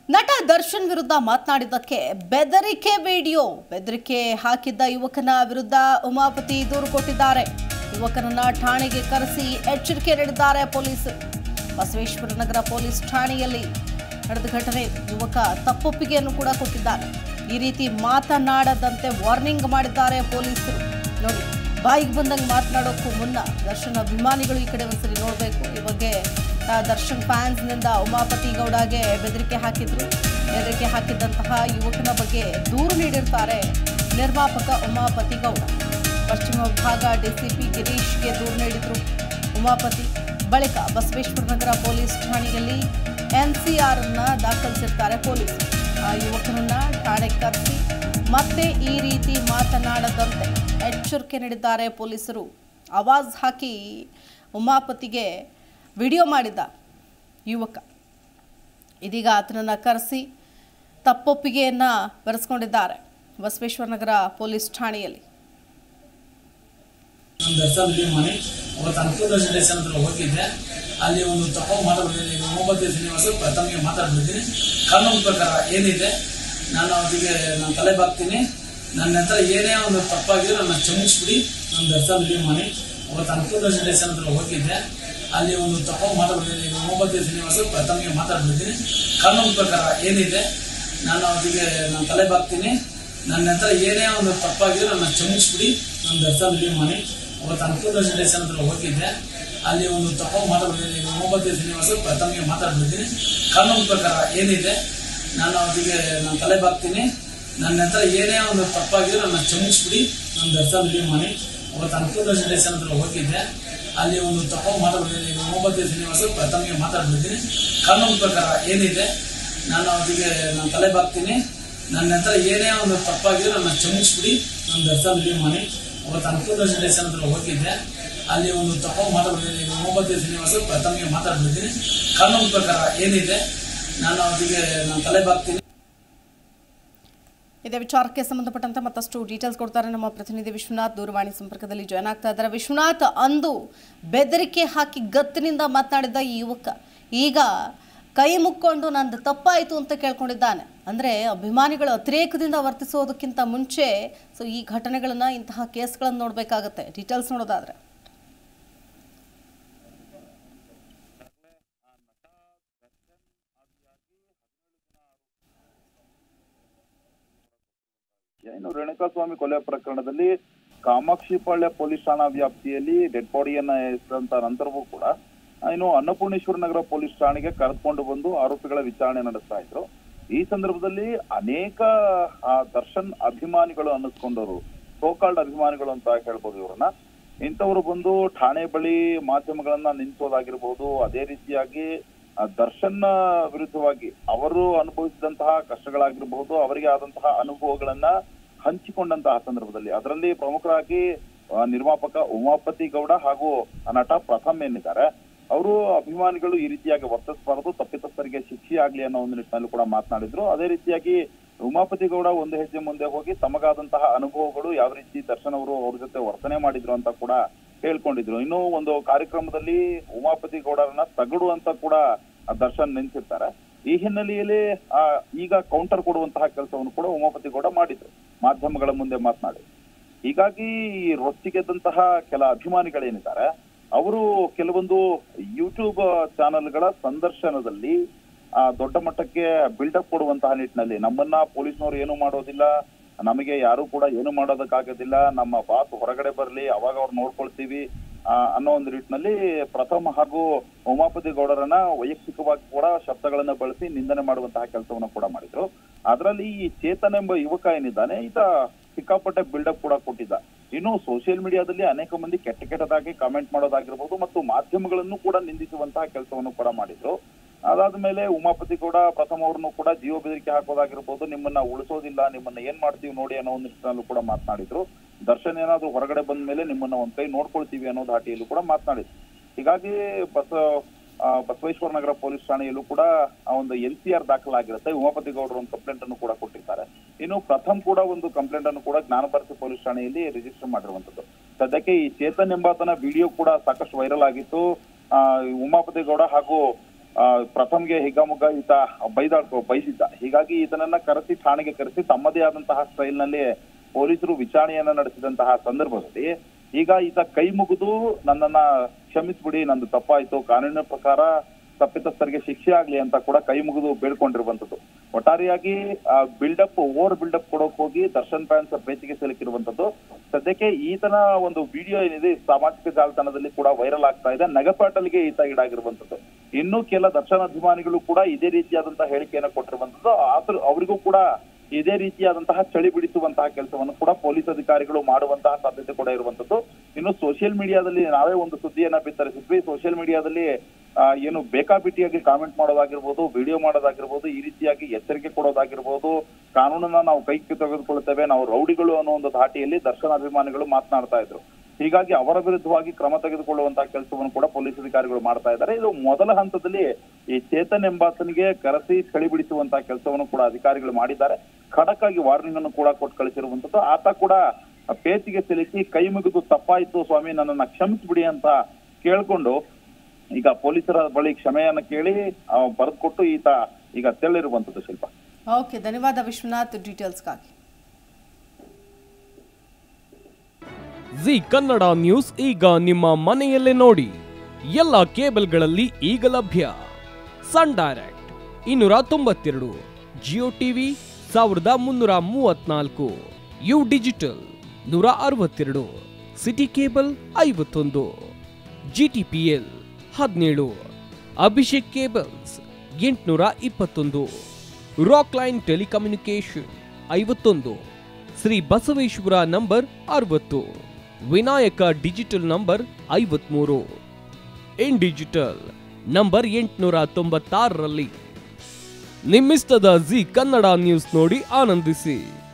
ನಟ ದರ್ಶನ್ ವಿರುದ್ಧ ಮಾತನಾಡಿದ್ದಕ್ಕೆ ಬೆದರಿಕೆ ವಿಡಿಯೋ ಬೆದರಿಕೆ ಹಾಕಿದ್ದ ಯುವಕನ ವಿರುದ್ಧ ಉಮಾಪತಿ ದೂರು ಕೊಟ್ಟಿದ್ದಾರೆ ಯುವಕನನ್ನ ಠಾಣೆಗೆ ಕರೆಸಿ ಎಚ್ಚರಿಕೆ ನೀಡಿದ್ದಾರೆ ಪೊಲೀಸರು ಬಸವೇಶ್ವರ ನಗರ ಪೊಲೀಸ್ ಠಾಣೆಯಲ್ಲಿ ನಡೆದ ಘಟನೆ ಯುವಕ ತಪ್ಪೊಪ್ಪಿಗೆಯನ್ನು ಕೂಡ ಕೊಟ್ಟಿದ್ದಾರೆ ಈ ರೀತಿ ಮಾತನಾಡದಂತೆ ವಾರ್ನಿಂಗ್ ಮಾಡಿದ್ದಾರೆ ಪೊಲೀಸರು ನೋಡಿ ಬಾಯಿಗೆ ಬಂದಂಗೆ ಮಾತನಾಡೋಕ್ಕೂ ಮುನ್ನ ದರ್ಶನ್ ಅಭಿಮಾನಿಗಳು ಈ ಕಡೆ ಒಂದ್ಸರಿ ನೋಡಬೇಕು ಈ ಬಗ್ಗೆ ಆ, ದರ್ಶನ್ ಫ್ಯಾನ್ಸ್ನಿಂದ ಉಮಾಪತಿ ಗೌಡಗೆ ಬೆದರಿಕೆ ಹಾಕಿದ್ರು ಬೆದರಿಕೆ ಹಾಕಿದ್ದಂತಹ ಯುವಕನ ಬಗ್ಗೆ ದೂರು ನೀಡಿರ್ತಾರೆ ನಿರ್ಮಾಪಕ ಉಮಾಪತಿ ಗೌಡ ಪಶ್ಚಿಮ ವಿಭಾಗ ಡಿಸಿಪಿ ಗಿರೀಶ್ಗೆ ದೂರು ನೀಡಿದ್ರು ಉಮಾಪತಿ ಬಳಿಕ ಬಸವೇಶ್ವರ ನಗರ ಪೊಲೀಸ್ ಠಾಣೆಯಲ್ಲಿ ಎನ್ಸಿಆರ್ ಅನ್ನ ದಾಖಲಿಸಿರ್ತಾರೆ ಪೊಲೀಸರು ಆ ಯುವಕನನ್ನ ಠಾಣೆಗೆ ಕರೆಸಿ ಮತ್ತೆ ಈ ರೀತಿ ಮಾತನಾಡದಂತೆ ಎಚ್ಚರಿಕೆ ನೀಡಿದ್ದಾರೆ ಪೊಲೀಸರು ಆವಾಜ್ ಹಾಕಿ ಉಮಾಪತಿಗೆ ವಿಡಿಯೋ ಮಾಡಿದ ಯುವಕ ಇದೀಗ ಆತನನ್ನು ಕರೆಸಿ ತಪ್ಪೊಪ್ಪಿಗೆಯನ್ನು ಬರೆಸ್ಕೊಂಡಿದ್ದಾರೆ ಬಸವೇಶ್ವರ ನಗರ ಪೊಲೀಸ್ ಠಾಣೆಯಲ್ಲಿ ನಮ್ಮ ದರ್ಶನ್ ರಿಲೀವ್ ಮಾಡಿ ಅವತ್ತು ಅನುಕೂಲ ಸ್ಟೇಷನ್ ಹತ್ರ ಹೋಗಿದ್ದೆ ಅಲ್ಲಿ ಒಂದು ತಪ್ಪ ಮಾತಾಡ್ಬಿಟ್ಟಿದ್ದೀನಿ ಒಂಬತ್ತು ಶ್ರೀನಿವಾಸ ತಮಗೆ ಮಾತಾಡ್ಬಿಡ್ತೀನಿ ಕಾನೂನು ಪ್ರಕಾರ ಏನಿದೆ ನಾನು ಅವರಿಗೆ ನಾನು ತಲೆ ಬಾಗ್ತೀನಿ ನನ್ನ ಹತ್ರ ಏನೇ ಒಂದು ತಪ್ಪಾಗಿದ್ರೆ ನನ್ನ ಕ್ಷಮಿಸ್ಬಿಡಿ ನಮ್ಮ ದರ್ಶನ್ ರಿಲೀವ್ ಮಾಡಿ ಅವತ್ತು ಅನುಕೂಲ ಸ್ಟೇಷನ್ ಹತ್ರ ಹೋಗಿದ್ದೆ ಅಲ್ಲಿ ಒಂದು ತಪ್ಪ ಮಾತಾಡ್ಬಿಟ್ಟಿದ್ದೀನಿ ಒಂಬತ್ತು ಶ್ರೀನಿವಾಸ ತಮಗೆ ಮಾತಾಡ್ಬಿಡ್ತೀನಿ ಕಾನೂನು ಪ್ರಕಾರ ಏನಿದೆ ನಾನು ಅವರಿಗೆ ನಾನು ತಲೆ ಬಾಗ್ತೀನಿ ನನ್ನ ಹತ್ರ ಏನೇ ಒಂದು ತಪ್ಪಾಗಿದ್ರೆ ನನ್ನ ಕ್ಷಮಿಸ್ಬಿಡಿ ನಮ್ಮ ದರ್ಶನ್ ರಿಲೀವ್ ಮಾಡಿ ಅವತ್ತು ಅನುಕೂಲ ಸ್ಟೇಷನ್ ಹತ್ರ ಹೋಗಿದ್ದೆ ಅಲ್ಲಿ ಒಂದು ತಪ್ಪ ಮಾತಾಡ್ಬಿಟ್ಟಿದ್ದೀನಿ ಒಂಬತ್ತು ಶ್ರೀನಿವಾಸ ತಮಗೆ ಮಾತಾಡ್ಬಿಡ್ತೀನಿ ಕಾನೂನು ಪ್ರಕಾರ ಏನಿದೆ ನಾನು ಅವರಿಗೆ ನಾನು ತಲೆ ಬಾಗ್ತೀನಿ ನನ್ನ ಹತ್ರ ಏನೇ ಒಂದು ತಪ್ಪಾಗಿದ್ರೆ ನನ್ನ ಕ್ಷಮಿಸ್ಬಿಡಿ ನಮ್ಮ ದರ್ಶನ್ ರಿಲೀವ್ ಮಾಡಿ ಅವತ್ತು ಅನುಕೂಲ ಸ್ಟೇಷನ್ ಹತ್ರ ಹೋಗಿದ್ದೆ ಅಲ್ಲಿ ಒಂದು ತಪ್ಪ ಮಾತಾಡ್ಬಿಟ್ಟಿದ್ದೀನಿ ಒಂಬತ್ತು ಶ್ರೀನಿವಾಸ ತಮಗೆ ಮಾತಾಡ್ಬಿಡ್ತೀನಿ ಕಾನೂನು ಪ್ರಕಾರ ಏನಿದೆ ನಾನು ಅವರಿಗೆ ನಾನು ತಲೆ ಬಾಗ್ತೀನಿ ನನ್ನ ಹತ್ರ ಏನೇ ಒಂದು ತಪ್ಪಾಗಿದ್ರೆ ನನ್ನ ಕ್ಷಮಿಸ್ಬಿಡಿ ನಮ್ಮ ದರ್ಶನ್ ರಿಲೀವ್ ಮಾಡಿ ಅವತ್ತು ಅನುಕೂಲ ಸ್ಟೇಷನ್ ಹತ್ರ ಹೋಗಿದ್ದೆ ಅಲ್ಲಿ ಒಂದು ತಪ್ಪ ಮಾತಾಡ್ಬಿಟ್ಟಿದ್ದೀನಿ ಒಂಬತ್ತು ಶ್ರೀನಿವಾಸ ತಮಗೆ ಮಾತಾಡ್ಬಿಡ್ತೀನಿ ಕಾನೂನು ಪ್ರಕಾರ ಏನಿದೆ ನಾನು ಅವರಿಗೆ ನಾನು ತಲೆ ಬಾಗ್ತೀನಿ ಇದೇ ವಿಚಾರಕ್ಕೆ ಸಂಬಂಧಪಟ್ಟಂತೆ ಮತ್ತಷ್ಟು ಡೀಟೇಲ್ಸ್ ಕೊಡ್ತಾರೆ ನಮ್ಮ ಪ್ರತಿನಿಧಿ ವಿಶ್ವನಾಥ್ ದೂರವಾಣಿ ಸಂಪರ್ಕದಲ್ಲಿ ಜಾಯ್ನ್ ಆಗ್ತಾ ಇದ್ದಾರೆ ವಿಶ್ವನಾಥ್ ಅಂದು ಬೆದರಿಕೆ ಹಾಕಿ ಗತ್ತಿನಿಂದ ಮಾತನಾಡಿದ್ದ ಈ ಯುವಕ ಈಗ ಕೈ ಮುಕ್ಕೊಂಡು ನಂದು ತಪ್ಪಾಯಿತು ಅಂತ ಕೇಳ್ಕೊಂಡಿದ್ದಾನೆ ಅಂದರೆ ಅಭಿಮಾನಿಗಳು ಅತಿರೇಕದಿಂದ ವರ್ತಿಸೋದಕ್ಕಿಂತ ಮುಂಚೆ ಸೊ ಈ ಘಟನೆಗಳನ್ನ ಇಂತಹ ಕೇಸ್ಗಳನ್ನು ನೋಡಬೇಕಾಗತ್ತೆ ಡೀಟೇಲ್ಸ್ ನೋಡೋದಾದ್ರೆ ಇನ್ನು ರೇಣುಕಾಸ್ವಾಮಿ ಕೊಲೆ ಪ್ರಕರಣದಲ್ಲಿ ಕಾಮಾಕ್ಷಿಪಾಳ್ಯ ಪೊಲೀಸ್ ಠಾಣಾ ವ್ಯಾಪ್ತಿಯಲ್ಲಿ ಡೆಡ್ ಬಾಡಿಯನ್ನ ಎಸೆದಂತ ನಂತರವೂ ಕೂಡ ಆ, ಇನ್ನು ಅನ್ನಪೂರ್ಣೇಶ್ವರ ನಗರ ಪೊಲೀಸ್ ಠಾಣೆಗೆ ಕರೆದುಕೊಂಡು ಬಂದು ಆರೋಪಿಗಳ ವಿಚಾರಣೆ ನಡೆಸ್ತಾ ಇದ್ರು ಈ ಸಂದರ್ಭದಲ್ಲಿ ಅನೇಕ ಆ, ದರ್ಶನ್ ಅಭಿಮಾನಿಗಳು ಅನ್ನಿಸ್ಕೊಂಡವರು ಸೋಕಾಲ್ಡ್ ಅಭಿಮಾನಿಗಳು ಅಂತ ಹೇಳ್ಬೋದು ಇವ್ರನ್ನ ಇಂಥವ್ರು ಬಂದು ಠಾಣೆ ಬಳಿ ಮಾಧ್ಯಮಗಳನ್ನ ನಿಲ್ಲಿಸೋದಾಗಿರ್ಬೋದು ಅದೇ ರೀತಿಯಾಗಿ ಆ, ದರ್ಶನ್ ವಿರುದ್ಧವಾಗಿ ಅವರು ಅನುಭವಿಸಿದಂತಹ ಕಷ್ಟಗಳಾಗಿರ್ಬಹುದು ಅವರಿಗೆ ಆದಂತಹ ಅನುಭವಗಳನ್ನ ಹಂಚಿಕೊಂಡಂತಹ ಸಂದರ್ಭದಲ್ಲಿ ಅದರಲ್ಲಿ ಪ್ರಮುಖರಾಗಿ ಆ, ನಿರ್ಮಾಪಕ ಉಮಾಪತಿ ಗೌಡ ಹಾಗೂ ನಟ ಪ್ರಥಮ್ ಏನಿದ್ದಾರೆ ಅವರು ಅಭಿಮಾನಿಗಳು ಈ ರೀತಿಯಾಗಿ ವರ್ತಿಸಬಾರದು ತಪ್ಪಿತಸ್ಥರಿಗೆ ಶಿಕ್ಷೆ ಆಗ್ಲಿ ಅನ್ನೋ ಒಂದು ನಿಟ್ಟಿನಲ್ಲಿ ಕೂಡ ಮಾತನಾಡಿದ್ರು ಅದೇ ರೀತಿಯಾಗಿ ಉಮಾಪತಿ ಗೌಡ ಒಂದು ಹೆಜ್ಜೆ ಮುಂದೆ ಹೋಗಿ ತಮಗಾದಂತಹ ಅನುಭವಗಳು ಯಾವ ರೀತಿ ದರ್ಶನ್ ಅವರು ಅವ್ರ ಜೊತೆ ವರ್ತನೆ ಮಾಡಿದ್ರು ಅಂತ ಕೂಡ ಹೇಳ್ಕೊಂಡಿದ್ರು ಇನ್ನು ಒಂದು ಕಾರ್ಯಕ್ರಮದಲ್ಲಿ ಉಮಾಪತಿ ಗೌಡರನ್ನ ತಗಡು ಅಂತ ಕೂಡ ಆ ದರ್ಶನ್ ನೆನ್ಸಿರ್ತಾರೆ ಈ ಹಿನ್ನೆಲೆಯಲ್ಲಿ ಆ ಈಗ ಕೌಂಟರ್ ಕೊಡುವಂತಹ ಕೆಲಸವನ್ನು ಕೂಡ ಉಮಾಪತಿ ಗೌಡ ಮಾಡಿದ್ರು ಮಾಧ್ಯಮಗಳ ಮುಂದೆ ಮಾತನಾಡಿ ಹೀಗಾಗಿ ಈ ರೊಚ್ಚಿಗೆದ್ದಂತಹ ಕೆಲ ಅಭಿಮಾನಿಗಳೇನಿದ್ದಾರೆ ಅವರು ಕೆಲವೊಂದು ಯೂಟ್ಯೂಬ್ ಚಾನೆಲ್ಗಳ ಸಂದರ್ಶನದಲ್ಲಿ ಆ ದೊಡ್ಡ ಮಟ್ಟಕ್ಕೆ ಬಿಲ್ಡಪ್ ಕೊಡುವಂತಹ ನಿಟ್ಟಿನಲ್ಲಿ ನಮ್ಮನ್ನ ಪೊಲೀಸ್ನವರು ಏನು ಮಾಡೋದಿಲ್ಲ ನಮಗೆ ಯಾರು ಕೂಡ ಏನು ಮಾಡೋದಕ್ಕಾಗೋದಿಲ್ಲ ನಮ್ಮ ಬಾಸ್ ಹೊರಗಡೆ ಬರ್ಲಿ ಅವಾಗ ಅವ್ರು ನೋಡ್ಕೊಳ್ತೀವಿ ಆ, ಅನ್ನೋ ಒಂದು ನಿಟ್ಟಿನಲ್ಲಿ ಪ್ರಥಮ ಹಾಗೂ ಉಮಾಪತಿ ಗೌಡರನ್ನ ವೈಯಕ್ತಿಕವಾಗಿ ಕೂಡ ಶಬ್ದಗಳನ್ನ ಬಳಸಿ ನಿಂದನೆ ಮಾಡುವಂತಹ ಕೆಲಸವನ್ನ ಕೂಡ ಮಾಡಿದ್ರು ಅದರಲ್ಲಿ ಈ ಚೇತನ್ ಎಂಬ ಯುವಕ ಏನಿದ್ದಾನೆ ಈತ ಸಿಕ್ಕಾಪಟ್ಟೆ ಬಿಲ್ಡಪ್ ಕೂಡ ಕೊಟ್ಟಿದ್ದ ಇನ್ನು ಸೋಷಿಯಲ್ ಮೀಡಿಯಾದಲ್ಲಿ ಅನೇಕ ಮಂದಿ ಕೆಟ್ಟ ಕೆಟ್ಟದಾಗಿ ಕಾಮೆಂಟ್ ಮಾಡೋದಾಗಿರ್ಬೋದು ಮತ್ತು ಮಾಧ್ಯಮಗಳನ್ನು ಕೂಡ ನಿಂದಿಸುವಂತಹ ಕೆಲಸವನ್ನು ಕೂಡ ಮಾಡಿದ್ರು ಅದಾದ್ಮೇಲೆ ಉಮಾಪತಿ ಗೌಡ ಪ್ರಥಮ ಅವ್ರನ್ನು ಕೂಡ ಜೀವ ಬೆದರಿಕೆ ಹಾಕೋದಾಗಿರ್ಬೋದು ನಿಮ್ಮನ್ನ ಉಳಿಸೋದಿಲ್ಲ ನಿಮ್ಮನ್ನ ಏನ್ ಮಾಡ್ತೀವಿ ನೋಡಿ ಅನ್ನೋ ಒಂದು ನಿಟ್ಟಿನಲ್ಲೂ ಕೂಡ ಮಾತನಾಡಿದ್ರು ದರ್ಶನ್ ಏನಾದ್ರು ಹೊರಗಡೆ ಬಂದ ಮೇಲೆ ನಿಮ್ಮನ್ನ ಒಂದ್ ಕೈ ನೋಡ್ಕೊಳ್ತೀವಿ ಅನ್ನೋ ಧಾಟಿಯಲ್ಲೂ ಕೂಡ ಮಾತನಾಡಿದ್ರು ಹೀಗಾಗಿ ಬಸ ಆ, ಬಸವೇಶ್ವರ ನಗರ ಪೊಲೀಸ್ ಠಾಣೆಯಲ್ಲೂ ಕೂಡ ಆ ಒಂದು ಎನ್ ಸಿ ಆರ್ ದಾಖಲಾಗಿರುತ್ತೆ ಉಮಾಪತಿ ಗೌಡರು ಒಂದು ಕಂಪ್ಲೇಂಟ್ ಅನ್ನು ಕೂಡ ಕೊಟ್ಟಿದ್ದಾರೆ ಇನ್ನು ಪ್ರಥಮ್ ಕೂಡ ಒಂದು ಕಂಪ್ಲೇಂಟ್ ಅನ್ನು ಕೂಡ ಜ್ಞಾನಭಾರತಿ ಪೊಲೀಸ್ ಠಾಣೆಯಲ್ಲಿ ರಿಜಿಸ್ಟರ್ ಮಾಡಿರುವಂತದ್ದು ಸದ್ಯಕ್ಕೆ ಈ ಚೇತನ್ ಎಂಬಾತನ ವಿಡಿಯೋ ಕೂಡ ಸಾಕಷ್ಟು ವೈರಲ್ ಆಗಿತ್ತು ಆ, ಉಮಾಪತಿ ಗೌಡ ಹಾಗೂ ಆ, ಪ್ರಥಮ್ಗೆ ಹಿಗ್ಗಾಮುಗ್ಗ ಈತ ಬೈದಾಡ್ಕೊ ಬೈಸಿದ್ದ ಹೀಗಾಗಿ ಈತನನ್ನ ಕರೆಸಿ ಠಾಣೆಗೆ ಕರೆಸಿ ತಮ್ಮದೇ ಆದಂತಹ ಸ್ಟೈಲ್ ನಲ್ಲಿ ಪೊಲೀಸರು ವಿಚಾರಣೆಯನ್ನ ನಡೆಸಿದಂತಹ ಸಂದರ್ಭದಲ್ಲಿ ಈಗ ಈತ ಕೈ ಮುಗಿದು ನನ್ನನ್ನ ಕ್ಷಮಿಸ್ಬಿಡಿ ನಂದು ತಪ್ಪಾಯ್ತು ಕಾನೂನಿನ ಪ್ರಕಾರ ತಪ್ಪಿತಸ್ಥರಿಗೆ ಶಿಕ್ಷೆ ಆಗ್ಲಿ ಅಂತ ಕೂಡ ಕೈ ಮುಗಿದು ಬೇಡ್ಕೊಂಡಿರುವಂತದ್ದು ಒಟ್ಟಾರೆಯಾಗಿ ಬಿಲ್ಡಪ್ ಓವರ್ ಬಿಲ್ಡಪ್ ಕೊಡೋಕ್ ಹೋಗಿ ದರ್ಶನ್ ಫ್ಯಾನ್ಸ್ ಪ್ರೀತಿಗೆ ಸಿಲುಕಿರುವಂತದ್ದು ಸದ್ಯಕ್ಕೆ ಈತನ ಒಂದು ವಿಡಿಯೋ ಏನಿದೆ ಸಾಮಾಜಿಕ ಜಾಲತಾಣದಲ್ಲಿ ಕೂಡ ವೈರಲ್ ಆಗ್ತಾ ಇದೆ ನಗಪಾಟಲ್ಗೆ ಈತ ಈಡಾಗಿರುವಂತದ್ದು ಇನ್ನು ಕೆಲ ದರ್ಶನ್ ಅಭಿಮಾನಿಗಳು ಕೂಡ ಇದೇ ರೀತಿಯಾದಂತಹ ಹೇಳಿಕೆಯನ್ನು ಕೊಟ್ಟಿರುವಂತದ್ದು ಆದ್ರೂ ಅವರಿಗೂ ಕೂಡ ಇದೇ ರೀತಿಯಾದಂತಹ ಚಳಿ ಬಿಡಿಸುವಂತಹ ಕೆಲಸವನ್ನು ಕೂಡ ಪೊಲೀಸ್ ಅಧಿಕಾರಿಗಳು ಮಾಡುವಂತಹ ಸಾಧ್ಯತೆ ಕೂಡ ಇರುವಂತದ್ದು ಇನ್ನು ಸೋಷಿಯಲ್ ಮೀಡಿಯಾದಲ್ಲಿ ನಾವೇ ಒಂದು ಸುದ್ದಿಯನ್ನ ಬಿತ್ತರಿಸಿದ್ವಿ ಸೋಷಿಯಲ್ ಮೀಡಿಯಾದಲ್ಲಿ ಆ, ಏನು ಬೇಕಾಬಿಟ್ಟಿಯಾಗಿ ಕಾಮೆಂಟ್ ಮಾಡೋದಾಗಿರ್ಬೋದು ವಿಡಿಯೋ ಮಾಡೋದಾಗಿರ್ಬೋದು ಈ ರೀತಿಯಾಗಿ ಎಚ್ಚರಿಕೆ ಕೊಡೋದಾಗಿರ್ಬೋದು ಕಾನೂನನ್ನ ನಾವು ಕೈಗೆ ತೆಗೆದುಕೊಳ್ತೇವೆ ನಾವು ರೌಡಿಗಳು ಅನ್ನೋ ಒಂದು ಧಾಟಿಯಲ್ಲಿ ದರ್ಶನ ಅಭಿಮಾನಿಗಳು ಮಾತನಾಡ್ತಾ ಇದ್ರು ಹೀಗಾಗಿ ಅವರ ವಿರುದ್ಧವಾಗಿ ಕ್ರಮ ತೆಗೆದುಕೊಳ್ಳುವಂತಹ ಕೆಲಸವನ್ನು ಕೂಡ ಪೊಲೀಸ್ ಅಧಿಕಾರಿಗಳು ಮಾಡ್ತಾ ಇದ್ದಾರೆ ಇದು ಮೊದಲ ಹಂತದಲ್ಲಿ ಈ ಚೇತನ್ ಎಂಬಾತನಿಗೆ ಕರೆಸಿ ಚಳಿ ಬಿಡಿಸುವಂತಹ ಕೆಲಸವನ್ನು ಕೂಡ ಅಧಿಕಾರಿಗಳು ಮಾಡಿದ್ದಾರೆ ಖಡಕ್ ಆಗಿ ವಾರ್ನಿಂಗ್ ಅನ್ನು ಕೂಡ ಕೊಟ್ಟು ಕಳಿಸಿರುವಂತದ್ದು ಆತ ಕೂಡ ಪೇಚಿಗೆ ಸಿಲುಕಿ ಕೈ ಮುಗಿದು ತಪ್ಪಾಯ್ತು ಸ್ವಾಮಿ ನನ್ನನ್ನ ಕ್ಷಮಿಸ್ಬಿಡಿ ಅಂತ ಕೇಳ್ಕೊಂಡು ಈಗ ಪೊಲೀಸರ ಬಳಿ ಕ್ಷಮೆಯನ್ನ ಕೇಳಿ ಬರೆದು ಕೊಟ್ಟು ಈತ ಈಗ ತೆರಳಿರುವಂತದ್ದು ಶಿಲ್ಪ ಓಕೆ ಧನ್ಯವಾದ ವಿಶ್ವನಾಥ್ ಡೀಟೇಲ್ಸ್ಗಾಗಿ ಜಿ ಕನ್ನಡ ನ್ಯೂಸ್ ಈಗ ನಿಮ್ಮ ಮನೆಯಲ್ಲೇ ನೋಡಿ ಎಲ್ಲ ಕೇಬಲ್ಗಳಲ್ಲಿ ಈಗ ಲಭ್ಯ ಸನ್ ಡೈರೆಕ್ಟ್ ಇನ್ನೂರ ತೊಂಬತ್ತೆರಡು ಜಿಯೋ ಟಿವಿ ಸಾವಿರದ ಮುನ್ನೂರ ಮೂವತ್ನಾಲ್ಕು ಯು ಡಿಜಿಟಲ್ ನೂರ ಅರವತ್ತೆರಡು ಸಿಟಿ ಕೇಬಲ್ ಐವತ್ತೊಂದು ಜಿಟಿಪಿಎಲ್ ಹದಿನೇಳು ಅಭಿಷೇಕ್ ಕೇಬಲ್ಸ್ ಎಂಟುನೂರ ಇಪ್ಪತ್ತೊಂದು ರಾಕ್ ಲೈನ್ ಟೆಲಿಕಮ್ಯುನಿಕೇಶನ್ ಐವತ್ತೊಂದು ಶ್ರೀ ಬಸವೇಶ್ವರ ನಂಬರ್ ಅರವತ್ತು ವಿನಾಯಕ ಡಿಜಿಟಲ್ ನಂಬರ್ ಐವತ್ಮೂರು ಇನ್ ಡಿಜಿಟಲ್ ನಂಬರ್ ಎಂಟುನೂರ ತೊಂಬತ್ತಾರರಲ್ಲಿ ನಿಮ್ಮಿಸ್ತದ ಜಿ ಕನ್ನಡ ನ್ಯೂಸ್ ನೋಡಿ ಆನಂದಿಸಿ